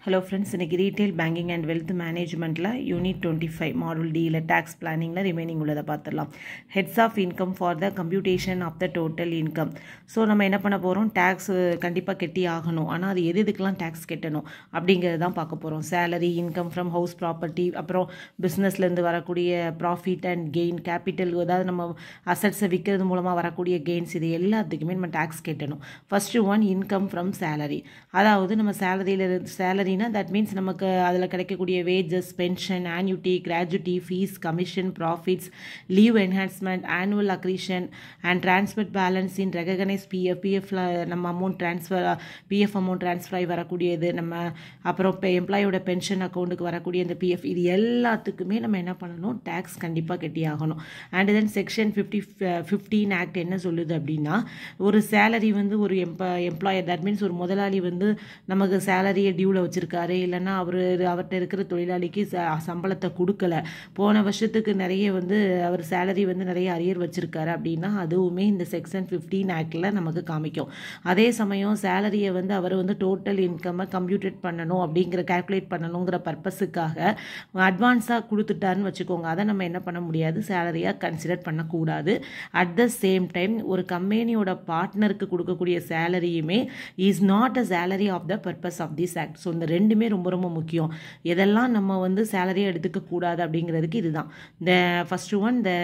hello friends இன்றைக்கி retail banking and wealth மேனேஜ்மெண்ட்டில் unit twenty five model டியில் tax பிளானிங்கில் ரிமைனிங் உள்ளதை பார்த்துடலாம் heads of income for the computation of the total income so நம்ம என்ன பண்ண போகிறோம் டேக்ஸ் கண்டிப்பாக கெட்டி ஆகணும் ஆனால் அது எது எதுக்கெலாம் டேக்ஸ் கட்டணும் அப்படிங்கிறது தான் பார்க்க போகிறோம் salary income from house property அப்புறம் பிஸ்னஸ்லேருந்து வரக்கூடிய ப்ராஃபிட் அண்ட் கெயின் கேபிட்டல் அதாவது நம்ம அசட்ஸை விற்கிறது மூலமாக வரக்கூடிய கெயின்ஸ் இது எல்லாத்துக்குமே நம்ம டேக்ஸ் கட்டணும் first one income from salary அதாவது நம்ம சேலரியில் சேலரினா தட் மீன்ஸ் நமக்கு அதில் கிடைக்கக்கூடிய wages pension annuity gratuity fees commission profits leave enhancement annual accretion and transmit balance in recognise PF பிஎஃப்ல நம்ம amount transfer PF amount transfer ஆகி வரக்கூடியது நம்ம அப்புறம் இப்போ எம்ப்ளாயோட பென்ஷன் அக்கௌண்ட்டுக்கு வரக்கூடிய இந்த பிஎஃப் இது எல்லாத்துக்குமே நம்ம என்ன பண்ணணும் டேக்ஸ் கண்டிப்பாக கட்டி ஆகணும் and then section fifty fifteen act என்ன சொல்லுது அப்படின்னா ஒரு சேலரி வந்து ஒரு எம்ப எம்ப்ளாயர் தட் மீன்ஸ் ஒரு முதலாளி வந்து நமக்கு சேலரியை டியூவில் வச்சுருக்காரு இல்லைன்னா அவர் அவர்கிட்ட இருக்கிற தொழிலாளிக்கு ச சம்பளத்தை கொடுக்கல போன வருஷத்துக்கு நிறைய வந்து அவர் சேலரி வந்து நிறைய அரியர் வச்சுருக்காரு அப்படின்னா அதுவுமே இந்த செக்ஷன் ஃபிஃப்டீன் ஆக்டில் நமக்கு காமிக்கும் அதே சமயம் சேலரியை வந்து அவர் வந்து டோட்டல் இன்கம்மை கம்ப்யூட்டட் பண்ணணும் அப்படிங்கிற கால்குலேட் பண்ணணுங்கிற பர்பஸுக்காக அட்வான்ஸாக கொடுத்துட்டாருன்னு வச்சுக்கோங்க அதை நம்ம என்ன பண்ண முடியாது சேலரியாக கன்சிடர் பண்ணக்கூடாது அட் த சேம் டைம் ஒரு கம்பெனியோட பார்ட்னருக்கு கொடுக்கக்கூடிய சேலரியுமே is not a salary of the purpose of this act so இந்த ரெண்டுமே ரொம்ப ரொம்ப முக்கியம் எதெல்லாம் நம்ம வந்து சேலரியை எடுத்துக்க கூடாது அப்படிங்கிறதுக்கு இதுதான் இந்த ஃபஸ்ட்டு ஒன் இந்த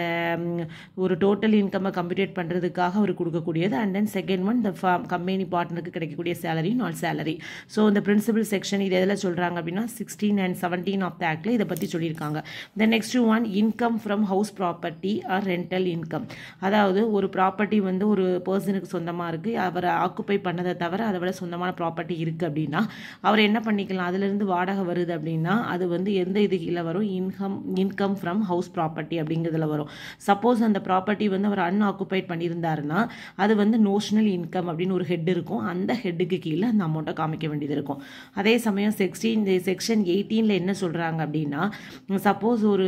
ஒரு டோட்டல் இன்கம்மை கம்ப்யூட்டேட் பண்ணுறதுக்காக அவர் கொடுக்கக்கூடியது அண்ட் தென் செகண்ட் ஒன் இந்த கம்பெனி பார்ட்னருக்கு கிடைக்கக்கூடிய சேலரி நாட் சேலரி ஸோ இந்த பிரின்சிபல் செக்ஷன் இது எதில் சொல்கிறாங்க அப்படின்னா sixteen and seventeen of the ஆக்டில் இதை பற்றி சொல்லியிருக்காங்க the next one income from house property or rental income அதாவது ஒரு ப்ராப்பர்ட்டி வந்து ஒரு பர்சனுக்கு சொந்தமாக இருக்குது அவரை ஆக்குப்பை பண்ணதை தவிர அதை விட சொந்தமான ப்ராப்பர்ட்டி இருக்குது அப்படின்னா அவர் என்ன பண்ணிக்கலாம் அதுலேருந்து வாடகை வருது அப்படின்னா அது வந்து எந்த இது கீழே வரும் income income from house property அப்படிங்கிறதுல வரும் சப்போஸ் அந்த ப்ராப்பர்ட்டி வந்து அவர் அன்ஆக்குபைட் பண்ணியிருந்தாருன்னா அது வந்து நோஷனல் இன்கம் அப்படின்னு ஒரு ஹெட் இருக்கும் அந்த ஹெட்டுக்கு கீழே அந்த அமௌண்ட்டை காமிக்க வேண்டியது இருக்கும் அதே சமயம் சிக்ஸ்டீன் செக்ஷன் எயிட்டீனில் என்ன சொல்கிறாங்க அப்படின்னா சப்போஸ் ஒரு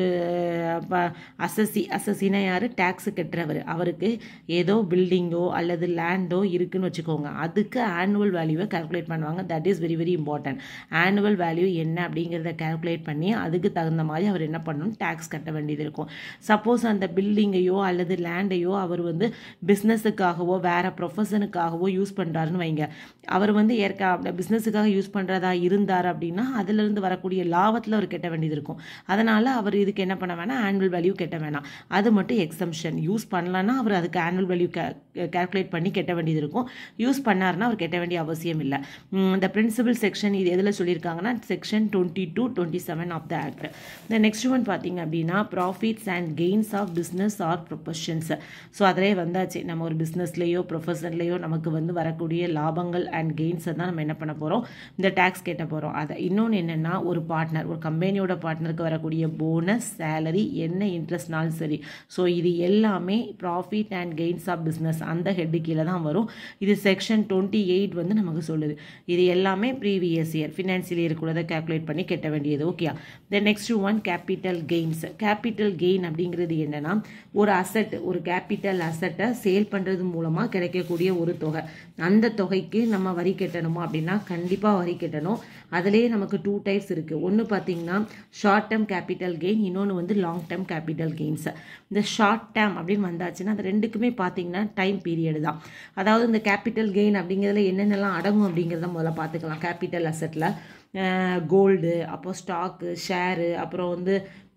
அசசி அசசினா யார் டேக்ஸு கட்டுறவர் அவருக்கு ஏதோ பில்டிங்கோ அல்லது லேண்டோ இருக்குன்னு வச்சுக்கோங்க அதுக்கு ஆனுவல் வேல்யூவை கால்குலேட் பண்ணுவாங்க that is very very important annual value என்ன அப்படிங்கிறத கால்குலேட் பண்ணி அதுக்கு தகுந்த மாதிரி அவர் என்ன பண்ணணும் டேக்ஸ் கட்ட வேண்டியது இருக்கும் சப்போஸ் அந்த பில்டிங்கையோ அல்லது லேண்டையோ அவர் வந்து பிஸ்னஸுக்காகவோ வேறு ப்ரொஃபஷனுக்காகவோ யூஸ் பண்ணுறாருன்னு வைங்க அவர் வந்து ஏற்க பிஸ்னஸுக்காக யூஸ் பண்ணுறதா இருந்தார் அப்படின்னா அதுலேருந்து வரக்கூடிய லாபத்தில் அவர் கட்ட வேண்டியது இருக்கும் அதனால் அவர் இதுக்கு என்ன பண்ண வேணாம் ஆனுவல் வேல்யூ கட்ட வேணாம் அது மட்டும் எக்ஸம்ஷன் யூஸ் பண்ணலன்னா அவர் அதுக்கு ஆனுவல் வேல்யூ கேல்குலேட் பண்ணி கட்ட வேண்டியது இருக்கும் யூஸ் பண்ணாருன்னா அவர் கட்ட வேண்டிய அவசியம் இல்லை இந்த பிரின்சிபல் செக்ஷன் இது எதில் சொல்லியிருக்காங்கன்னா section twenty two twenty seven of the act இந்த நெக்ஸ்ட் ஒன் பார்த்தீங்க அப்படின்னா profits and gains of business or professions so அதிலே வந்தாச்சு நம்ம ஒரு பிஸ்னஸ்லேயோ ப்ரொஃபஷன்லேயோ நமக்கு வந்து வரக்கூடிய லாபங்கள் அண்ட் கெயின்ஸை தான் நம்ம என்ன பண்ண போகிறோம் இந்த டேக்ஸ் கேட்ட போகிறோம் அதை இன்னொன்று என்னென்னா ஒரு பார்ட்னர் ஒரு கம்பெனியோட பார்ட்னருக்கு வரக்கூடிய போனஸ் சேலரி என்ன இன்ட்ரெஸ்ட்னாலும் சரி ஸோ இது எல்லாமே profit and gains of business அந்த ஹெட்டு கீழே தான் வரும் இது செக்ஷன் டுவெண்ட்டி எயிட் வந்து நமக்கு சொல்லுது இது எல்லாமே ப்ரீவியஸ் இயர் ஃபினான்சியல் இயர் கூட கேல்குலேட் பண்ணி கட்ட வேண்டியது okay then next one capital gains capital gain அப்படிங்கிறது என்னென்னா ஒரு அசட் ஒரு கேபிட்டல் அசட்டை சேல் பண்ணுறது மூலமாக கிடைக்கக்கூடிய ஒரு தொகை அந்த தொகைக்கு நம்ம வரி கட்டணுமா அப்படின்னா கண்டிப்பாக வரி கட்டணும் அதுலேயே நமக்கு டூ டைப்ஸ் இருக்குது ஒன்று பார்த்தீங்கன்னா ஷார்ட் டேர்ம் கேபிட்டல் கெயின் இன்னொன்று வந்து லாங் டேர்ம் கேபிட்டல் கெயின்ஸ் இந்த ஷார்ட் டேர்ம் அப்படின்னு வந்தாச்சுன்னா அது ரெண்டுக்குமே பார்த்தீங்கன்னா டைம் பீரியடு தான் அதாவது இந்த கேபிட்டல் கெயின் அப்படிங்கிறதுல என்னென்னலாம் அடங்கும் அப்படிங்கிறத முதல்ல பார்த்துக்கலாம் கேபிட்டல் அசட்டில் கோல்டு அப்புறம் ஸ்டாக்கு ஷேரு அப்புறம் வந்து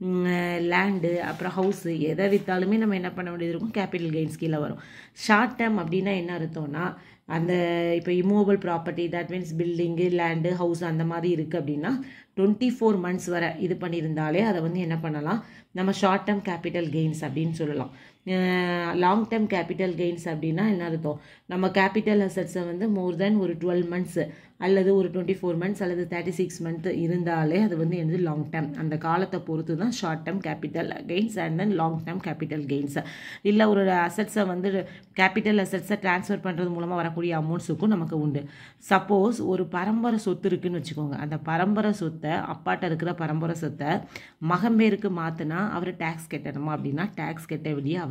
லேண்டு அப்புறம் ஹவுஸு எதை விற்றாலுமே நம்ம என்ன பண்ண வேண்டியது இருக்கும் கேபிட்டல் கெயின்ஸ் கீழே வரும் ஷார்ட் டேர்ம் அப்படின்னா என்ன அர்த்தம்னா அந்த இப்போ immovable property that means building land house அந்த மாதிரி இருக்குது அப்படின்னா டுவெண்ட்டி ஃபோர் மந்த்ஸ் வரை இது பண்ணியிருந்தாலே அதை வந்து என்ன பண்ணலாம் நம்ம ஷார்ட் டேர்ம் கேபிட்டல் கெயின்ஸ் அப்படின்னு சொல்லலாம் லாங் டேர்ம் கேபிட்டல் கெயின்ஸ் அப்படின்னா என்ன அர்த்தம் நம்ம கேபிட்டல் அசட்ஸை வந்து மோர் தென் ஒரு டுவெல் மந்த்ஸ் அல்லது ஒரு டுவெண்ட்டி ஃபோர் மந்த்ஸ் அல்லது தேர்ட்டி சிக்ஸ் மந்த் இருந்தாலே அது வந்து என்னது லாங் டேர்ம் அந்த காலத்தை பொறுத்து தான் short term capital gains and then long term capital gains இல்லை ஒரு அசட்ஸை வந்து கேபிட்டல் அசட்ஸை ட்ரான்ஸ்ஃபர் பண்ணுறது மூலமாக வரக்கூடிய அமௌண்ட்ஸுக்கும் நமக்கு உண்டு சப்போஸ் ஒரு பரம்பரை சொத்து இருக்குன்னு வச்சுக்கோங்க அந்த பரம்பரை சொத்தை அப்பாட்ட இருக்கிற பரம்பரை சொத்தை மகம்பேருக்கு மாற்றினா அவர் டேக்ஸ் கட்டணுமா அப்படின்னா டேக்ஸ் கட்ட வேண்டிய அவசியம்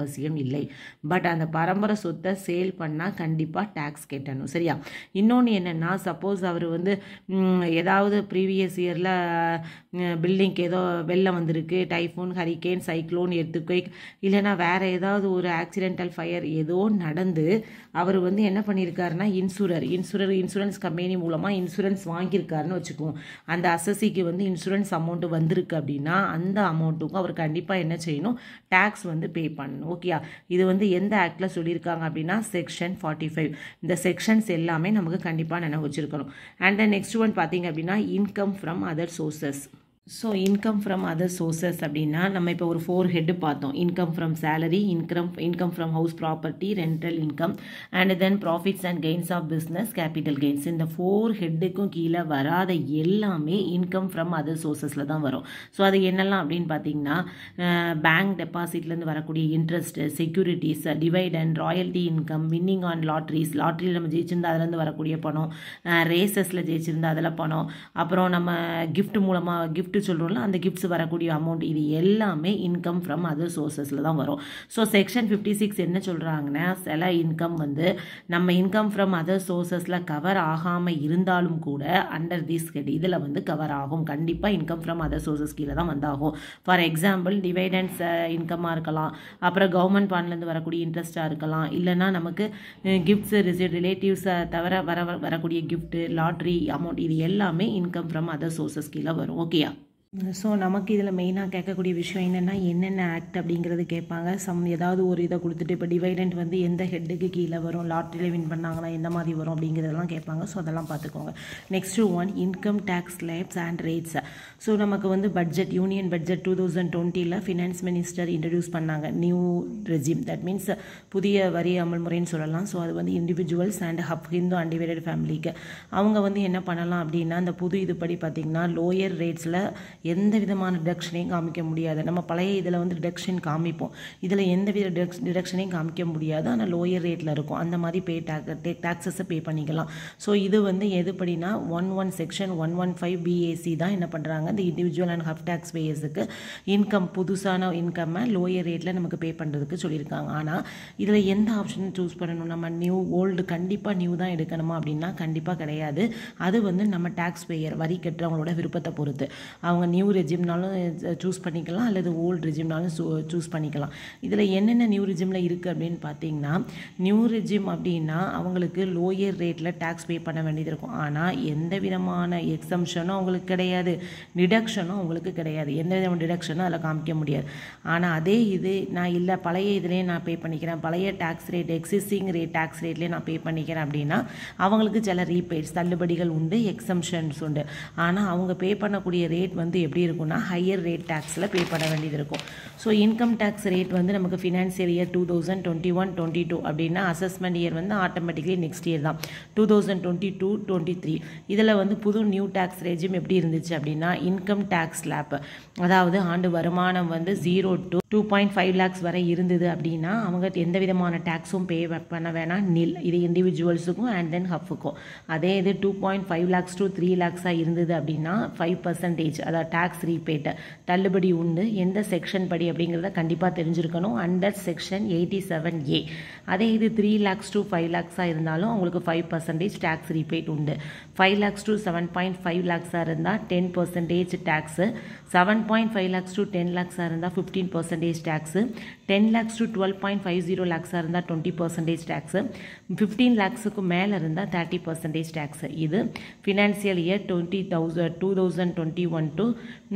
அவசியம் இல்லை பட் அந்த பரம்பரை சொத்தை சேல் பண்ணால் கண்டிப்பாக டேக்ஸ் கட்டணும் சரியா இன்னொன்று என்னென்னா சப்போஸ் அவர் வந்து ம், ஏதாவது ப்ரீவியஸ் இயரில் பில்டிங்க்கு ஏதோ வெள்ளம் வந்திருக்கு டைஃபோன் ஹரிகேன் சைக்ளோன் எர்த்துக்வேக் இல்லைன்னா வேறு ஏதாவது ஒரு ஆக்சிடென்டல் ஃபயர் ஏதோ நடந்து அவர் வந்து என்ன பண்ணியிருக்காருன்னா இன்சூரர் இன்சூரர் இன்சூரன்ஸ் கம்பெனி மூலமாக இன்சூரன்ஸ் வாங்கியிருக்காருன்னு வச்சுக்குவோம் அந்த அசசிக்கு வந்து இன்சூரன்ஸ் அமௌண்ட்டு வந்திருக்கு அப்படின்னா அந்த அமௌண்ட்டுக்கும் அவர் கண்டிப்பாக என்ன செய்யணும் டேக்ஸ் வந்து பே பண்ணணும் ஓகேயா இது வந்து எந்த ஆக்டில் சொல்லியிருக்காங்க அப்படின்னா செக்ஷன் ஃபார்ட்டி ஃபைவ் இந்த செக்ஷன்ஸ் எல்லாமே நமக்கு கண்டிப்பாக நினைவு வச்சிருக்கணும் அண்ட் நெக்ஸ்ட் ஒன் பார்த்தீங்க அப்படின்னா income from other sources so income from other sources அப்படின்னா நம்ம இப்போ ஒரு ஃபோர் ஹெட்டு பார்த்தோம் income from salary income income from house property rental income and then profits and gains of business capital gains இந்த four ஹெட்டுக்கும் கீழே வராத எல்லாமே இன்கம் ஃப்ரம் அதர் சோர்சஸில் தான் வரும் ஸோ அது என்னெல்லாம் அப்படின்னு பார்த்தீங்கன்னா பேங்க் டெபாசிட்லேருந்து வரக்கூடிய interest securities dividend royalty income winning on lotteries லாட்ரியில் நம்ம ஜெயிச்சிருந்தா அதுலேருந்து வரக்கூடிய பணம் ரேசஸில் ஜெயிச்சிருந்தா அதில் பணம் அப்புறம் நம்ம கிஃப்ட் மூலமாக gift சொல்கிறோம்ல அந்த கிஃப்ட்ஸ் வரக்கூடிய அமௌண்ட் இது எல்லாமே இன்கம் ஃப்ரம் அதர் சோர்சஸில் தான் வரும் ஸோ செக்ஷன் ஃபிஃப்டி சிக்ஸ் என்ன சொல்கிறாங்கன்னா சில இன்கம் வந்து நம்ம இன்கம் ஃப்ரம் அதர் சோர்சஸில் கவர் ஆகாமல் இருந்தாலும் கூட அண்டர் திஸ் ஹெட் இதில் வந்து கவர் ஆகும் கண்டிப்பாக இன்கம் ஃப்ரம் அதர் சோர்சஸ் கீழே தான் வந்தாகும் ஃபார் எக்ஸாம்பிள் டிவைடன்ஸ் இன்கமாக இருக்கலாம் அப்புறம் கவர்மெண்ட் பாண்ட்லேருந்து வரக்கூடிய இன்ட்ரெஸ்ட்டாக இருக்கலாம் இல்லைன்னா நமக்கு கிஃப்ட்ஸ் ரிலேட்டிவ்ஸை தவிர வர வரக்கூடிய கிஃப்ட்டு லாட்ரி அமௌண்ட் இது எல்லாமே இன்கம் ஃப்ரம் அதர் சோர்சஸ் கீழே வரும் ஓகேயா ஸோ நமக்கு இதில் மெயினாக கேட்கக்கூடிய விஷயம் என்னென்னா என்னென்ன ஆக்ட் அப்படிங்கிறது கேட்பாங்க சம் ஏதாவது ஒரு இதை கொடுத்துட்டு இப்போ டிவைடண்ட் வந்து எந்த ஹெட்டுக்கு கீழே வரும் லாட்ரியில் வின் பண்ணாங்கன்னா எந்த மாதிரி வரும் அப்படிங்கிறதெல்லாம் கேட்பாங்க ஸோ அதெல்லாம் பார்த்துக்கோங்க next one income tax slabs and rates so நமக்கு வந்து budget union budget two thousand டுவெண்ட்டியில் ஃபினான்ஸ் மினிஸ்டர் இன்ட்ரடியூஸ் பண்ணாங்க நியூ ரெஜிம் தட் மீன்ஸ் புதிய வரி அமல்முறைன்னு சொல்லலாம் ஸோ அது வந்து individuals and HUF Hindu undivided ஃபேமிலிக்கு அவங்க வந்து என்ன பண்ணலாம் அப்படின்னா அந்த புது இதுபடி பார்த்திங்கன்னா லோயர் ரேட்ஸில் எந்த விதமான டிடக்ஷனையும் காமிக்க முடியாது நம்ம பழைய இதில் வந்து டிடக்ஷன் காமிப்போம் இதில் எந்த வித டிடக்ஷ் டிடக்ஷனையும் காமிக்க முடியாது ஆனால் லோயர் ரேட்டில் இருக்கும் அந்த மாதிரி பே டேக் டேக்ஸஸை பே பண்ணிக்கலாம் ஸோ இது வந்து எதுபடினா one one section one one five BAC தான் என்ன பண்ணுறாங்க இந்த இண்டிவிஜுவல் அண்ட் ஹப் டேக்ஸ் பேயர்ஸுக்கு இன்கம் புதுசான இன்கம்மை லோயர் ரேட்டில் நமக்கு பே பண்ணுறதுக்கு சொல்லியிருக்காங்க ஆனால் இதில் எந்த ஆப்ஷன் சூஸ் பண்ணணும் நம்ம நியூ ஓல்டு கண்டிப்பாக நியூ தான் எடுக்கணுமா அப்படின்னா கண்டிப்பாக கிடையாது அது வந்து நம்ம டேக்ஸ் பேயர் வரி கட்டுறவங்களோட விருப்பத்தை பொறுத்து அவங்க நியூ ரெஜிம்னாலும் சூஸ் பண்ணிக்கலாம் அல்லது ஓல்டு ரெஜிம்னாலும் சூஸ் பண்ணிக்கலாம் இதில் என்னென்ன நியூ ரெஜிமில் இருக்குது அப்படின்னு பார்த்தீங்கன்னா நியூ ரெஜிம் அப்படின்னா அவங்களுக்கு லோயர் ரேட்டில் டேக்ஸ் பே பண்ண வேண்டியது இருக்கும் ஆனால் எந்த விதமான எக்ஸம்ஷனும் அவங்களுக்கு கிடையாது டிடக்ஷனும் அவங்களுக்கு கிடையாது எந்த விதமான டிடக்ஷனும் அதில் காமிக்க முடியாது ஆனால் அதே இது நான் இல்லை பழைய இதுலேயே நான் பே பண்ணிக்கிறேன் பழைய tax rate existing rate tax ரேட்லேயே நான் பே பண்ணிக்கிறேன் அப்படின்னா அவங்களுக்கு சில ரீபேட்ஸ் தள்ளுபடிகள் உண்டு எக்ஸம்ஷன்ஸ் உண்டு ஆனால் அவங்க பே பண்ணக்கூடிய ரேட் வந்து எப்படி இருக்கும்னா ஹையர் ரேட் டேக்ஸில் பே பண்ண வேண்டியது இருக்கும் ஸோ இன்கம் டேக்ஸ் ரேட் வந்து நமக்கு financial year two thousand twenty one twenty two அப்படின்னா அசஸ்மெண்ட் இயர் வந்து ஆட்டோமேட்டிக்லி நெக்ஸ்ட் இயர் தான் two thousand twenty two twenty three இதில் வந்து புது நியூ டேக்ஸ் ரேஜிம் எப்படி இருந்துச்சு அப்படின்னா இன்கம் டேக்ஸ் ஸ்லாப் அதாவது ஆண்டு வருமானம் வந்து zero to two point five lakhs வரை இருந்தது அப்படின்னா அவங்க எந்த விதமான டேக்ஸும் பே பண்ண வேணாம் நில் இது இண்டிவிஜுவல்ஸுக்கும் அண்ட் தென் ஹஃபுக்கும் அதே இது two point five lakhs to three லேக்ஸாக இருந்தது அப்படின்னா ஃபைவ் பர்சன்டேஜ் அதாவது டேக்ஸ் ரீபேட்டு தள்ளுபடி உண்டு எந்த செக்ஷன் படி அப்படிங்கிறத கண்டிப்பாக தெரிஞ்சிருக்கணும் under section eighty seven A அதே இது த்ரீ லேக்ஸ் டு ஃபைவ் லேக்ஸாக இருந்தாலும் அவங்களுக்கு ஃபைவ் பர்சன்டேஜ் டேக்ஸ் ரீபேட் உண்டு five lakhs to seven point five லேக்ஸாக இருந்தால் ten percentage tax seven point five lakhs to ten லேக்ஸாக இருந்தால் fifteen percentage tax ten lakhs to twelve point five zero லேக்ஸாக இருந்தால் டுவெண்ட்டி பர்சன்டேஜ் டேக்ஸு ஃபிஃப்டீன் லேக்ஸுக்கு மேலே இருந்தால் தேர்ட்டி பர்சன்டேஜ் டேக்ஸு இது financial year twenty thousand two thousand twenty one to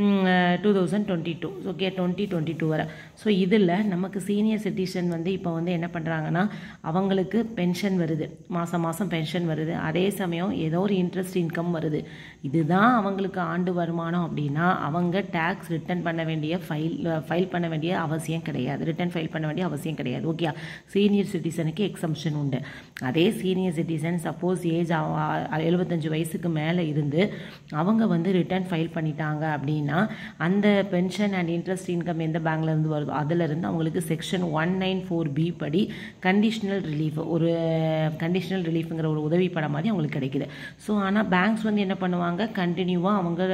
two thousand twenty two okay twenty twenty two வரை so இதில் நமக்கு senior citizen வந்து இப்போ வந்து என்ன பண்ணுறாங்கன்னா அவங்களுக்கு பென்ஷன் வருது மாதம் மாதம் பென்ஷன் வருது அதே சமயம் ஏதோ ஒரு இன்ட்ரெஸ்ட் இன்கம் வருது இதுதான் அவங்களுக்கு ஆண்டு வருமானம் அப்படின்னா அவங்க டேக்ஸ் ரிட்டர்ன் பண்ண வேண்டிய ஃபைல் ஃபைல் பண்ண வேண்டிய அவசியம் கிடையாது ரிட்டர்ன் ஃபைல் பண்ண வேண்டிய அவசியம் கிடையாது ஓகே சீனியர் சிட்டிசனுக்கு எக்ஸம்ஷன் உண்டு அதே சீனியர் சிட்டிசன் சப்போஸ் ஏஜ் எழுபத்தஞ்சு வயசுக்கு மேலே இருந்து அவங்க வந்து ரிட்டர்ன் ஃபைல் பண்ணிட்டாங்க அப்படின்னா அந்த பென்ஷன் அண்ட் இன்ட்ரெஸ்ட் இன்கம் எந்த பேங்க்லேருந்து வருதோ அதிலிருந்து அவங்களுக்கு section one nine four B படி கண்டிஷனல் ரிலீஃப் ஒரு கண்டிஷனல் ரிலீஃப்ங்கிற ஒரு உதவி படம் மாதிரி அவங்களுக்கு கிடைக்குது ஸோ ஆனால் பேங்க்ஸ் வந்து என்ன பண்ணுவாங்க கண்டினியூவாக அவங்க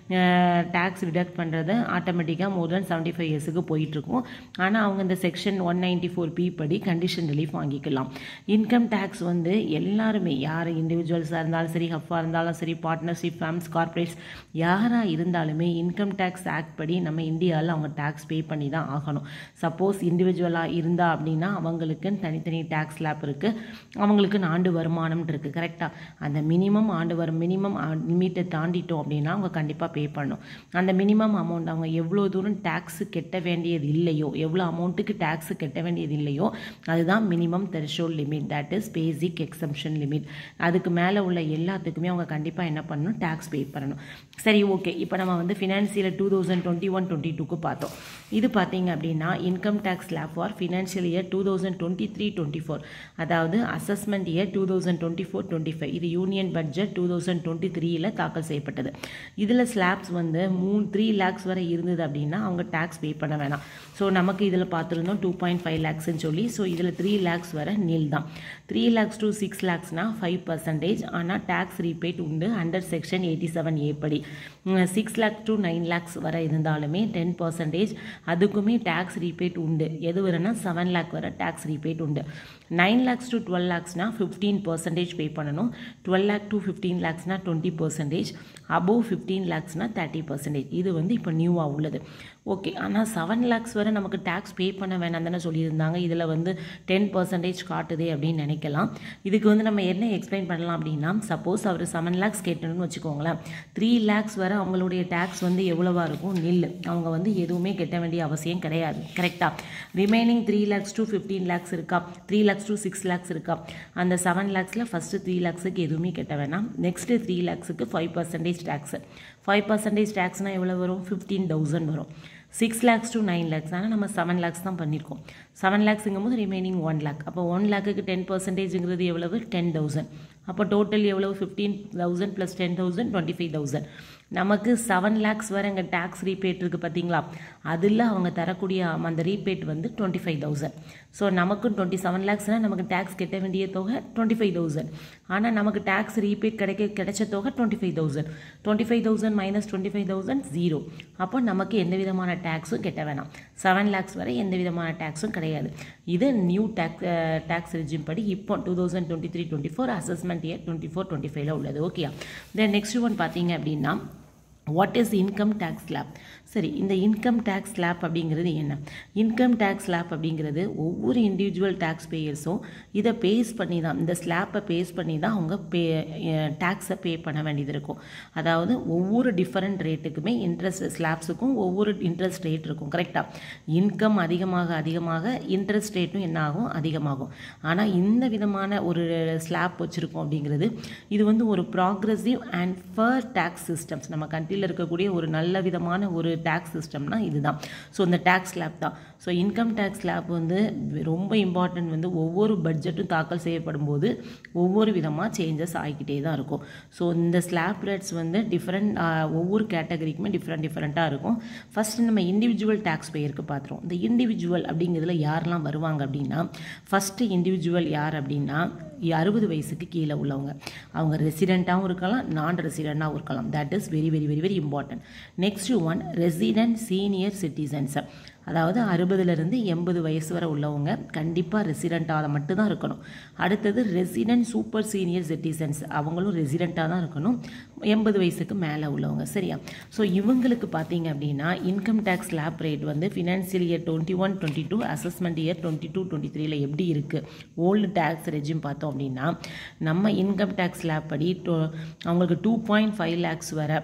டேக்ஸ் டிடக்ட் பண்ணுறது ஆட்டோமேட்டிக்காக மோர் தென் செவன்ட்டி ஃபைவ் இயர்ஸுக்கு போயிட்டுருக்கும் ஆனால் அவங்க இந்த section one ninety four B படி கண்டிஷன் ரிலீஃப் வாங்கிக்கலாம் இன்கம் டேக்ஸ் வந்து எல்லாருமே யார் இண்டிவிஜுவல்ஸாக இருந்தாலும் சரி ஹஃபாக இருந்தாலும் சரி பார்ட்னர்ஷிப் ஃபேம்ஸ் கார்ப்பரேட்ஸ் யாராக இருந்தாலுமே இன்கம் டேக்ஸ் ஆக்ட் படி நம்ம இந்தியாவில் அவங்க டேக்ஸ் பே பண்ணி தான் ஆகணும் சப்போஸ் இண்டிவிஜுவலாக இருந்தா அப்படின்னா அவங்களுக்குன்னு தனித்தனி டேக்ஸ் ஸ்லாப் இருக்குது அவங்களுக்கு ஆண்டு வருமானம் இருக்குது கரெக்டாக அந்த மினிமம் ஆண்டு வரும் மினிமம் லிமிட்டை தாண்டிட்டோம் அப்படின்னா அவங்க கண்டிப்பாக பே பண்ணணும் அந்த மினிமம் அமௌண்ட் அவங்க எவ்வளோ தூரம் டேக்ஸு கட்ட வேண்டியது இல்லையோ எவ்வளோ அமௌண்ட்டுக்கு டேக்ஸு கட்ட வேண்டியது இல்லையோ அதுதான் minimum threshold limit that is basic exemption limit அதுக்கு மேலே உள்ள எல்லாத்துக்குமே அவங்க கண்டிப்பாக என்ன பண்ணணும் டேக்ஸ் பே பண்ணணும் சரி ஓகே இப்போ நம்ம வந்து financial two thousand twenty one twenty டூக்கு பார்த்தோம் இது பார்த்தீங்க அப்படின்னா income tax slab for financial year two thousand twenty three twenty four அதாவது assessment year two thousand twenty four twenty five இது union budget two thousand twenty த்ரீயில் தாக்கல் செய்யப்பட்டது இதில் ஸ்லாப்ஸ் வந்து மூணு த்ரீ லேக்ஸ் வரை இருந்தது அப்படின்னா அவங்க டேக்ஸ் பே பண்ண வேணாம் ஸோ நமக்கு இதில் பார்த்துருந்தோம் டூ பாயிண்ட் ஃபைவ் லேக்ஸ்ன்னு சொல்லி ஸோ இதில் த்ரீ லேக்ஸ் வரை நில் தான் த்ரீ லேக்ஸ் டு சிக்ஸ் லேக்ஸ்னால் ஃபைவ் பர்சன்டேஜ் ஆனால் டேக்ஸ் ரீபேட் உண்டு under section eighty seven A படி six lakhs to nine lakhs வரை இருந்தாலுமே டென் பர்சன்டேஜ் அதுக்குமே டேக்ஸ் ரீபேட் உண்டு எது வரனா செவன் லேக் வரை டேக்ஸ் ரீபேட் உண்டு நைன் லேக்ஸ் டு டுவெல் லேக்ஸ்னால் ஃபிஃப்டீன் பர்சன்டேஜ் பே பண்ணணும் டுவெல் லேக் டு ஃபிஃப்டீன் லேக்ஸ்னால் டுவெண்ட்டி பர்சன்டேஜ் அபோவ் ஃபிஃப்டீன் லேக்ஸ்னால் தேர்ட்டி பர்சன்டேஜ் இது வந்து இப்போ நியூவாக உள்ளது ஓகே ஆனால் செவன் லேக்ஸ் வரை நமக்கு டேக்ஸ் பே பண்ண வேணாம் தானே சொல்லியிருந்தாங்க இதில் வந்து டென் பர்சன்டேஜ் காட்டுதே அப்படின்னு நினைக்கலாம் இதுக்கு வந்து நம்ம என்ன எக்ஸ்பிளைன் பண்ணலாம் அப்படின்னா சப்போஸ் அவர் செவன் லேக்ஸ் கேட்டணும்னு வச்சுக்கோங்களேன் த்ரீ லேக்ஸ் வரை அவங்களுடைய டேக்ஸ் வந்து எவ்வளவா இருக்கும் நில் அவங்க வந்து எதுவுமே கட்ட வேண்டிய அவசியம் கிடையாது கரெக்டாக remaining three lakhs to fifteen lakhs இருக்கா three lakhs to six lakhs இருக்கா அந்த செவன் லேக்ஸில் ஃபஸ்ட்டு த்ரீ லேக்ஸுக்கு எதுவுமே கட்ட வேணாம் நெக்ஸ்ட்டு த்ரீ லேக்ஸுக்கு five percentage tax five percentage டேக்ஸ்னால் எவ்வளோ வரும் ஃபிஃப்டீன் தௌசண்ட் வரும் six lakhs to nine lakhs ஆனால் நம்ம செவன் லேக்ஸ் தான் பண்ணியிருக்கோம் செவன் லேக்ஸுங்கும் போது ரிமைனிங் ஒன் லேக் அப்போ ஒன் லேக்குக்கு டென் பர்சன்டேஜுங்கிறது எவ்வளவு டென் தௌசண்ட் அப்போ டோட்டல் எவ்வளவு fifteen thousand plus ten thousand twenty five thousand நமக்கு செவன் லேக்ஸ் வரை இங்கே டேக்ஸ் ரீபேட் இருக்குது பார்த்தீங்களா அதில் அவங்க தரக்கூடிய அந்த ரீபேட் வந்து டுவெண்ட்டி ஃபைவ் தௌசண்ட் ஸோ நமக்கு டுவெண்ட்டி செவன் லேக்ஸ்னால் நமக்கு டேக்ஸ் கட்ட வேண்டிய தொகை டுவெண்ட்டி ஃபைவ் தௌசண்ட் ஆனால் நமக்கு டேக்ஸ் ரீபேட் கிடைக்க கிடைச்ச தொகை twenty five thousand twenty five thousand minus twenty five thousand zero அப்போ நமக்கு எந்த விதமான டேக்ஸும் கட்ட வேணாம் செவன் லேக்ஸ் வரை எந்த விதமான டேக்ஸும் கிடையாது இது நியூ டேக்ஸ் டேக்ஸ் ரிஜிம் படி இப்போ two thousand twenty three twenty four assessment year twenty four twenty ஃபைவ்ல உள்ளது ஓகே தென் நெக்ஸ்ட் ஒன் பார்த்தீங்க அப்படின்னா what is income tax slab சரி இந்த இன்கம் டேக்ஸ் ஸ்லாப் அப்படிங்கிறது என்ன இன்கம் டேக்ஸ் ஸ்லாப் அப்படிங்கிறது ஒவ்வொரு இண்டிவிஜுவல் டேக்ஸ் பேயர்ஸும் இதை பேஸ் பண்ணி தான் இந்த ஸ்லாப்பை பேஸ் பண்ணி தான் அவங்க பே டேக்ஸை பே பண்ண வேண்டியது இருக்கும் அதாவது ஒவ்வொரு டிஃபரெண்ட் ரேட்டுக்குமே இன்ட்ரெஸ்ட் ஸ்லாப்ஸுக்கும் ஒவ்வொரு இன்ட்ரெஸ்ட் ரேட் இருக்கும் கரெக்டாக இன்கம் அதிகமாக அதிகமாக இன்ட்ரெஸ்ட் ரேட்டும் என்ன ஆகும் அதிகமாகும் ஆனால் இந்த விதமான ஒரு ஸ்லாப் வச்சுருக்கோம் அப்படிங்கிறது இது வந்து ஒரு progressive and fair tax systems நம்ம கண்ட்ரியில் இருக்கக்கூடிய ஒரு நல்ல விதமான ஒரு டேக்ஸ் சிஸ்டம்னா இதுதான் ஸோ இந்த டேக்ஸ் ஸ்லாப் தான் ஸோ இன்கம் டேக்ஸ் ஸ்லாப் வந்து ரொம்ப இம்பார்ட்டன்ட் வந்து ஒவ்வொரு பட்ஜெட்டும் தாக்கல் செய்யப்படும் போது ஒவ்வொரு விதமாக சேஞ்சஸ் ஆகிக்கிட்டே தான் இருக்கும் ஸோ இந்த ஸ்லாப் ரேட்ஸ் வந்து டிஃப்ரெண்ட் ஒவ்வொரு கேட்டகரிக்குமே டிஃப்ரெண்ட் டிஃப்ரெண்ட்டாக இருக்கும் ஃபஸ்ட் நம்ம இண்டிவிஜுவல் டேக்ஸ் பேருக்கு பார்த்துருவோம் இந்த இண்டிவிஜுவல் அப்படிங்கிறதுல யாரெல்லாம் வருவாங்க அப்படின்னா ஃபஸ்ட்டு இண்டிவிஜுவல் யார் அப்படின்னா அறுபது வயசுக்கு கீழே உள்ளவங்க அவங்க ரெசிடெண்ட்டாகவும் இருக்கலாம் நான் ரெசிடெண்ட்டாகவும் இருக்கலாம் that is very very very very important next one resident senior citizens அதாவது அறுபதுலேருந்து எண்பது வயசு வரை உள்ளவங்க கண்டிப்பாக ரெசிடெண்ட்டாக மட்டும்தான் இருக்கணும் அடுத்தது ரெசிடென்ட் சூப்பர் சீனியர் சிட்டிசன்ஸ் அவங்களும் ரெசிடெண்ட்டாக தான் இருக்கணும் எண்பது வயசுக்கு மேலே உள்ளவங்க சரியா ஸோ இவங்களுக்கு பார்த்தீங்க அப்படின்னா இன்கம் டேக்ஸ் லேப் ரேட் வந்து financial year twenty one twenty two assessment year twenty two twenty த்ரீல எப்படி இருக்குது ஓல்டு டேக்ஸ் ரெஜிம் பார்த்தோம் அப்படின்னா நம்ம இன்கம் டேக்ஸ் லேப் படி அவங்களுக்கு டூ பாயிண்ட் ஃபைவ் லேக்ஸ் வரை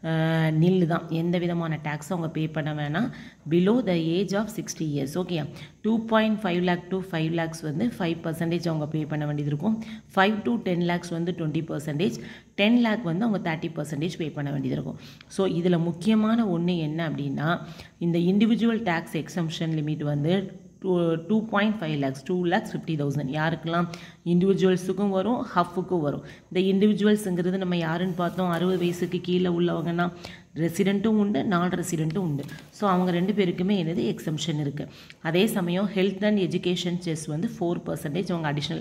நில்லு தான் எந்த விதமான டேக்ஸும் அவங்க பே பண்ண வேணாம் below the age of sixty years okay two point five lakh to five lakhs வந்து ஃபைவ் பர்சன்டேஜ் அவங்க பே பண்ண வேண்டியது இருக்கும் ஃபைவ் டு டென் லேக்ஸ் வந்து டுவெண்ட்டி பர்சன்டேஜ் டென் லேக் வந்து அவங்க தேர்ட்டி பர்சன்டேஜ் பே பண்ண வேண்டியது இருக்கும் ஸோ இதில் முக்கியமான ஒன்று என்ன அப்படின்னா இந்த இண்டிவிஜுவல் டேக்ஸ் எக்ஸம்ஷன் லிமிட் வந்து two two point five lakhs two lakhs fifty thousand யாருக்கெல்லாம் இண்டிவிஜுவல்ஸுக்கும் வரும் ஹஃப்புக்கும் வரும் இந்த இண்டிவிஜுவல்ஸுங்கிறது நம்ம யாருன்னு பார்த்தோம் அறுபது வயசுக்கு கீழே உள்ளவங்கன்னா ரெசிடெண்ட்டும் உண்டு நான் ரெசிடெண்ட்டும் உண்டு ஸோ அவங்க ரெண்டு பேருக்குமே என்னது எக்ஸம்ஷன் இருக்குது அதே சமயம் ஹெல்த் அண்ட் எஜுகேஷன் செஸ் வந்து ஃபோர் பர்சன்டேஜ் அவங்க அடிஷ்னல்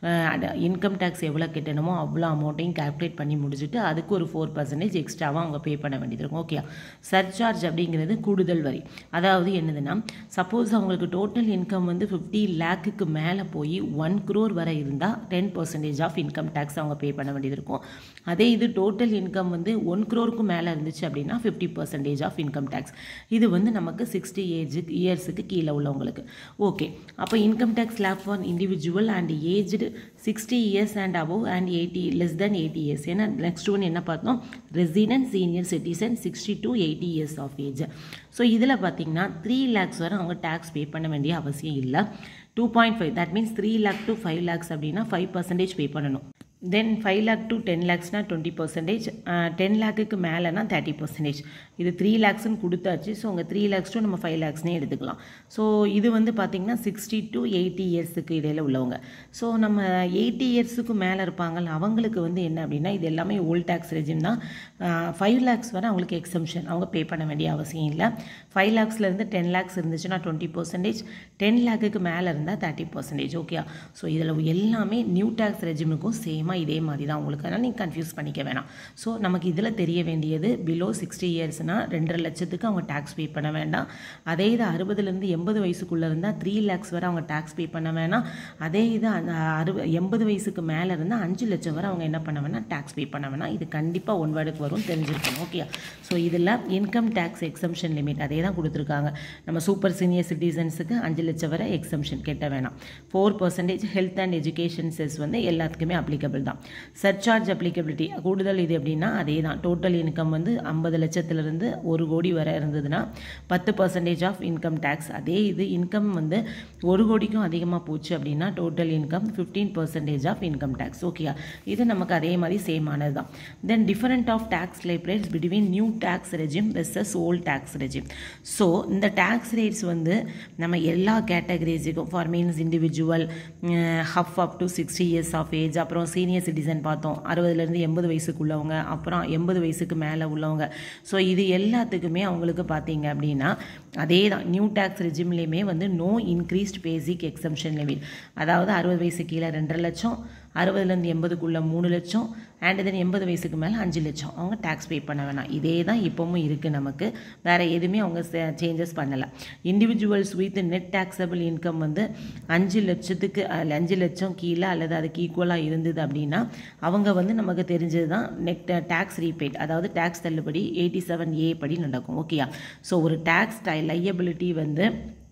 இன்கம் டேக்ஸ் எவ்வளோ கட்டணுமோ அவ்வளோ அமௌண்ட்டையும் கால்குலேட் பண்ணி முடிச்சுட்டு அதுக்கு ஒரு ஃபோர் பர்சன்டேஜ் எக்ஸ்ட்ராவாக அவங்க பே பண்ண வேண்டியது இருக்கும் ஓகே சர்சார்ஜ் அப்படிங்கிறது கூடுதல் வரி அதாவது என்னதுன்னா சப்போஸ் அவங்களுக்கு டோட்டல் இன்கம் வந்து ஃபிஃப்டி லேக்குக்கு மேலே போய் ஒன் க்ரோர் வரை இருந்தால் ten percentage of income tax அவங்க பே பண்ண வேண்டியது இருக்கும் அதே இது டோட்டல் இன்கம் வந்து ஒன் க்ரோருக்கு மேலே இருந்துச்சு அப்படின்னா fifty percentage of income tax இது வந்து நமக்கு சிக்ஸ்டி ஏஜுக்கு இயர்ஸுக்கு கீழே உள்ளவங்களுக்கு ஓகே அப்போ income tax slab for individual and aged sixty years and above and eighty less then eighty years ஏன்னா நெக்ஸ்ட் ஒன் என்ன பார்த்தோம் resident senior citizen sixty to eighty years of age so இதில் பார்த்தீங்கன்னா three lakhs வரை அவங்க tax பே பண்ண வேண்டிய அவசியம் இல்லை two point five that means three lakh to five lakhs அப்படின்னா ஃபைவ் பர்சன்டேஜ் பே பண்ணணும் then five lakh to ten லேக்ஸ்னால் டுவெண்ட்டி பர்சன்டேஜ் டென் லேக்குக்கு மேலேனா தேர்ட்டி பர்சன்டேஜ் இது த்ரீ லேக்ஸ்னு கொடுத்தாச்சு ஸோ உங்கள் த்ரீ லேக்ஸ் டு நம்ம ஃபைவ் லேக்ஸ்னே எடுத்துக்கலாம் ஸோ இது வந்து பார்த்திங்கன்னா சிக்ஸ்டி டு எயிட்டி இயர்ஸுக்கு இடையில் உள்ளவங்க ஸோ நம்ம எயிட்டி இயர்ஸுக்கு மேலே இருப்பாங்கல்ல அவங்களுக்கு வந்து என்ன அப்படின்னா இது எல்லாமே ஓல்ட் டேக்ஸ் ரெஜிம் தான் ஃபைவ் லேக்ஸ் வரை அவங்களுக்கு எக்ஸம்ஷன் அவங்க பே பண்ண வேண்டிய அவசியம் இல்லை ஃபைவ் லேக்ஸ்லேருந்து டென் லேக்ஸ் இருந்துச்சுன்னா டுவெண்ட்டி பர்சன்டேஜ் டென் லேக்குக்கு மேலே இருந்தால் தேர்ட்டி பர்சன்டேஜ் ஓகே ஸோ இதில் எல்லாமே நியூ டேக்ஸ் ரெஜிமுக்கும் சேமாக இதே மாதிரி தான் உங்களுக்கு அதனால் நீங்கள் கன்ஃபியூஸ் பண்ணிக்க வேணாம் ஸோ நமக்கு இதில் தெரிய வேண்டியது பிலோ சிக்ஸ்டி இயர்ஸ்னால் ரெண்டரை லட்சத்துக்கு அவங்க டேக்ஸ் பே பண்ண வேண்டாம் அதே இது அறுபதுலேருந்து எண்பது வயசுக்குள்ளே இருந்தால் த்ரீ லேக்ஸ் வரை அவங்க டேக்ஸ் பே பண்ண வேணாம் அதே இது அந்த அறுப எண்பது வயசுக்கு மேலே இருந்தால் அஞ்சு லட்சம் வரை அவங்க என்ன பண்ண வேணாம் டேக்ஸ் பே பண்ண வேணாம் இது கண்டிப்பாக ஒன் வேர்டுக்கு வரும் தெரிஞ்சிருக்கணும் ஓகே ஸோ இதில் இன்கம் டேக்ஸ் எக்ஸம்ஷன் லிமிட் அதே தான் கொடுத்துருக்காங்க நம்ம சூப்பர் சீனியர் சிட்டிசன்ஸுக்கு அஞ்சு லட்சம் வரை எக்ஸம்ஷன் கெட்ட வேணாம் four percentage health and education cess வந்து எல்லாத்துக்குமே அப்ளிகபிள் தான் சர்சார்ஜ் அப்ளிகபிலிட்டி கூடுதல் இது எப்படின்னா அதே தான் டோட்டல் இன்கம் வந்து ஐம்பது லட்சத்துலேருந்து ஒரு கோடி வரை இருந்ததுன்னா பத்து பர்சன்டேஜ் ஆஃப் இன்கம் டேக்ஸ் அதே இது இன்கம் வந்து ஒரு கோடிக்கும் அதிகமாக போச்சு அப்படின்னா total income fifteen percentage of income tax okay இது நமக்கு அதே மாதிரி சேம் ஆனது தான் then different of tax slab rates between new tax regime versus old tax regime so இந்த டேக்ஸ் ரேட்ஸ் வந்து நம்ம எல்லா கேட்டகரிஸுக்கும் for means individual half up to sixty years of age அப்புறம் சீனியர் சிட்டிசன் பார்த்தோம் அறுபதுலேருந்து எண்பது வயசுக்கு உள்ளவங்க அப்புறம் எண்பது வயசுக்கு மேலே உள்ளவங்க ஸோ இது எல்லாத்துக்குமே அவங்களுக்கு பார்த்தீங்க அப்படின்னா அதே தான் நியூ டேக்ஸ் ரெஜிம்லேயுமே வந்து no increased basic exemption limit அதாவது அறுபது வயசு கீழே ரெண்டரை லட்சம் அறுபதுலேருந்து எண்பதுக்குள்ளே மூணு லட்சம் அண்ட் தென் எண்பது வயசுக்கு மேலே அஞ்சு லட்சம் அவங்க டேக்ஸ் பே பண்ண வேணாம் இதே தான் இப்போவும் இருக்குது நமக்கு வேறு எதுவுமே அவங்க சேஞ்சஸ் பண்ணலை individuals with net taxable income வந்து அஞ்சு லட்சத்துக்கு அஞ்சு லட்சம் கீழே அல்லது அதுக்கு ஈக்குவலாக இருந்தது அப்படின்னா அவங்க வந்து நமக்கு தெரிஞ்சது தான் நெட் டேக்ஸ் ரீபேட் அதாவது டேக்ஸ் தள்ளுபடி எயிட்டி செவன் ஏ படி நடக்கும் ஓகேயா ஸோ ஒரு டேக்ஸ் லையபிலிட்டி வந்து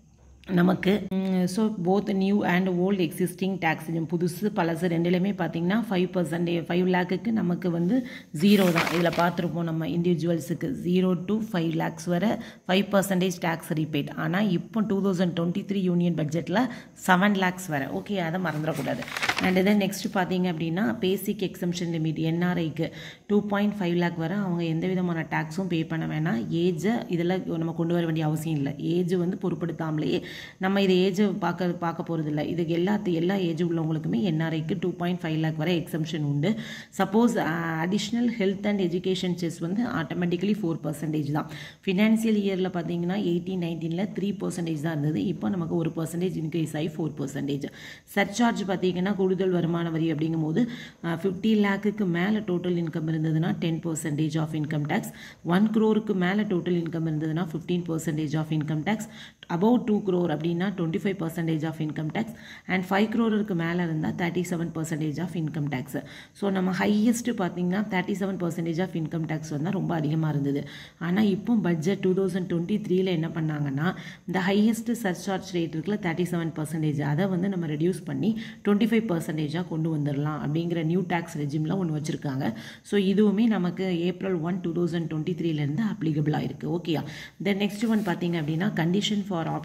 நமக்கு so both new and old existing tax புதுசு பழசு ரெண்டுலேயுமே பார்த்தீங்கன்னா ஃபைவ் பர்சன்டே ஃபைவ் லேக்குக்கு நமக்கு வந்து ஜீரோ தான் இதில் பார்த்துருப்போம் நம்ம இண்டிவிஜுவல்ஸுக்கு ஜீரோ டு ஃபைவ் லேக்ஸ் வரை ஃபைவ் பர்சன்டேஜ் டேக்ஸ் ரீபேட் ஆனால் இப்போ two thousand twenty three union பட்ஜெட்டில் செவன் லேக்ஸ் வரை ஓகே அதை மறந்துடக்கூடாது அண்ட் தென் நெக்ஸ்ட் பார்த்தீங்க அப்படின்னா பேசிக் எக்ஸம்ஷன் லிமிட் என்ஆர்ஐக்கு டூ பாயிண்ட் ஃபைவ் லேக் வரை அவங்க எந்த விதமான டேக்ஸும் பே பண்ண வேணாம் ஏஜை இதில் நம்ம கொண்டு வர வேண்டிய அவசியம் இல்லை ஏஜ் வந்து பொருட்படுத்தாமலேயே நம்ம இது ஏஜ் பார்க்க பார்க்க போகிறது இல்லை இதுக்கு எல்லாத்து எல்லா ஏஜ் உள்ளவங்களுக்குமே என்ஆர்ஐக்கு டூ பாயிண்ட் ஃபைவ் லேக் வரை எக்ஸம்ஷன் உண்டு suppose additional health and education cess வந்து ஆட்டோமேட்டிக்கலி ஃபோர் பர்சன்டேஜ் தான் ஃபினான்சியல் இயரில் பார்த்தீங்கன்னா எயிட்டீன் நைன்டீனில் த்ரீ பர்சன்டேஜ் தான் இருந்தது இப்போ நமக்கு ஒரு பர்சன்டேஜ் இன்க்ரீஸ் ஆகி ஃபோர் பர்சன்டேஜ் சர்சார்ஜ் பார்த்தீங்கன்னா கூடுதல் வருமான வரி அப்படிங்கும் போது ஃபிஃப்டி லேக்குக்கு மேலே டோட்டல் இன்கம் இருந்ததுன்னா ten percentage of income tax one க்ரோருக்கு மேலே டோட்டல் இன்கம் இருந்ததுன்னா fifteen percentage of income tax above two crore அப்படின்னா twenty five percentage of income tax and five க்ரோருக்கு மேலே இருந்தால் thirty seven percentage of income tax so நம்ம highest பார்த்தீங்கன்னா thirty seven percentage of income tax வந்தால் ரொம்ப அதிகமாக இருந்தது ஆனால் இப்போ பட்ஜெட் டூ தௌசண்ட் டுவெண்ட்டி த்ரீல என்ன பண்ணாங்கன்னா இந்த ஹையஸ்ட் சர்சார்ஜ் ரேட் இருக்குல்ல தேர்ட்டி செவன் பர்சன்டேஜ் அதை வந்து நம்ம ரெடியூஸ் பண்ணி டுவெண்ட்டி ஃபைவ் பர்சன்டேஜாக கொண்டு வந்துடலாம் அப்படிங்கிற நியூ டேக்ஸ் ரெஜிம்லாம் ஒன்று வச்சுருக்காங்க ஸோ இதுவுமே நமக்கு April one two thousand twenty த்ரீலேருந்து அப்ளிகபிளாக இருக்குது ஓகேயா தென் நெக்ஸ்ட் ஒன் பார்த்தீங்க அப்படின்னா condition for opting new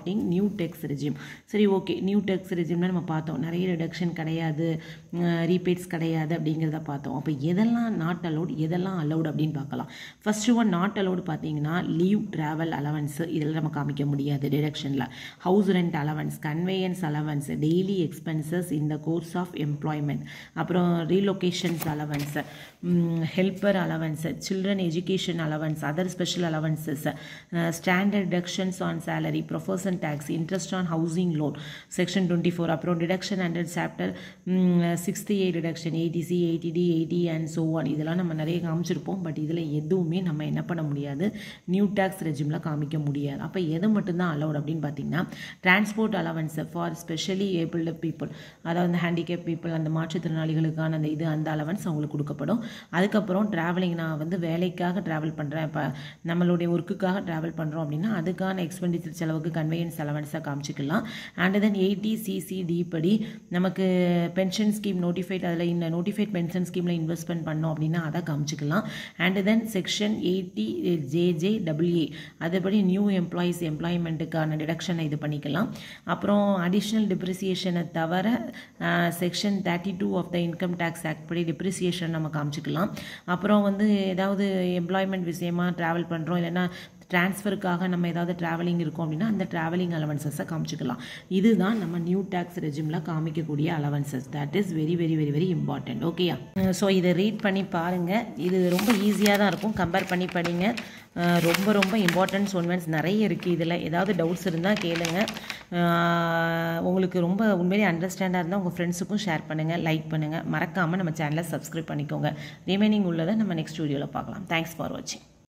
tax regime சரி ஓகே நியூ டெக்ஸ் ரெஜிம்னா நம்ம பார்த்தோம் நிறைய ரிடக்ஷன் கிடையாது ரீபேட்ஸ் கிடையாது அப்படிங்கிறத பார்த்தோம் அப்போ எதெல்லாம் நாட் அலௌட் எதெல்லாம் அலௌட் அப்படின்னு பார்க்கலாம் ஃபர்ஸ்ட் ஒன் நாட் அலௌடு பார்த்தீங்கன்னா லீவ் ட்ராவல் அலவன்ஸு இதெல்லாம் நம்ம காமிக்க முடியாது டிடக்ஷனில் house rent allowance conveyance allowance daily expenses இந்த கோர்ஸ் ஆஃப் எம்ப்ளாய்மெண்ட் அப்புறம் relocations allowance helper allowance children education allowance other special allowances standard deductions on salary profession tax interest on housing loan section twenty four அப்புறம் deduction under chapter sixty eight deduction eighty C eighty D eighty and so one இதெல்லாம் நம்ம நிறைய காமிச்சிருப்போம் but இதில் எதுவுமே நம்ம என்ன பண்ண முடியாது நியூ டேக்ஸ் ரெஜிமில் காமிக்க முடியாது அப்போ எது மட்டும்தான் அலௌட் அப்படின்னு பார்த்தீங்கன்னா transport allowance for specially abled people அதாவது ஹேண்டிகேப் பீப்புள் அந்த மாற்றுத்திறனாளிகளுக்கான அந்த இது அந்த அலவன்ஸ் அவங்களுக்கு கொடுக்கப்படும் அதுக்கப்புறம் ட்ராவலிங் நான் வந்து வேலைக்காக ட்ராவல் பண்ணுறேன் இப்போ நம்மளுடைய ஒர்க்குக்காக ட்ராவல் பண்ணுறோம் அப்படின்னா அதுக்கான எக்ஸ்பெண்டிச்சர் செலவுக்கு கன்வேயன்ஸ் அலவன்ஸாக காமிச்சிக்கலாம் அண்ட் தென் எயிட்டி சிசிடி படி நமக்கு பென்ஷன் ஸ்கீம் நோட்டிஃபைட் அதில் இந்த நோட்டிஃபைட் பென்ஷன் ஸ்கீமில் இன்வெஸ்ட்மெண்ட் பண்ணோம் அப்படின்னா அதை காமிச்சிக்கலாம் and then section eighty JJ WA அதுபடி நியூ எம்ப்ளாயீஸ் எம்ப்ளாய்மெண்ட்டுக்கான டிடக்ஷனை இது பண்ணிக்கலாம் அப்புறம் அடிஷ்னல் டிப்ரிசியேஷனை தவிர section thirty two of the income tax act படி டிப்ரிசியேஷன் நம்ம காமிச்சிக்கலாம் அப்புறம் வந்து ஏதாவது எம்ப்ளாய்மெண்ட் விஷயமா ட்ராவல் பண்ணுறோம் இல்லைன்னா ட்ரான்ஸ்ஃபருக்காக நம்ம ஏதாவது ட்ராவலிங் இருக்கும் அப்படின்னா அந்த ட்ராவலிங் அலவன்சஸை காமிச்சிக்கலாம் இதுதான் நம்ம நியூ டேக்ஸ் ரெஜிமில் காமிக்கக்கூடிய allowances that is very very very very important ஓகேயா ஸோ இதை ரீட் பண்ணி பாருங்கள் இது ரொம்ப ஈஸியாக தான் இருக்கும் கம்பேர் பண்ணி படிங்க ரொம்ப ரொம்ப இம்பார்ட்டன்ஸ் ஒன்வென்ஸ் நிறைய இருக்குது இதில் ஏதாவது டவுட்ஸ் இருந்தால் கேளுங்க உங்களுக்கு ரொம்ப உண்மையிலே அண்டர்ஸ்டாண்டாக இருந்தால் உங்கள் ஃப்ரெண்ட்ஸுக்கும் ஷேர் பண்ணுங்கள் லைக் பண்ணுங்கள் மறக்காமல் நம்ம சேனலை சப்ஸ்கிரைப் பண்ணிக்கோங்க ரிமைனிங் உள்ளதை நம்ம நெக்ஸ்ட் வீடியோவில் பார்க்கலாம் தேங்க்ஸ் ஃபார் வாட்சிங்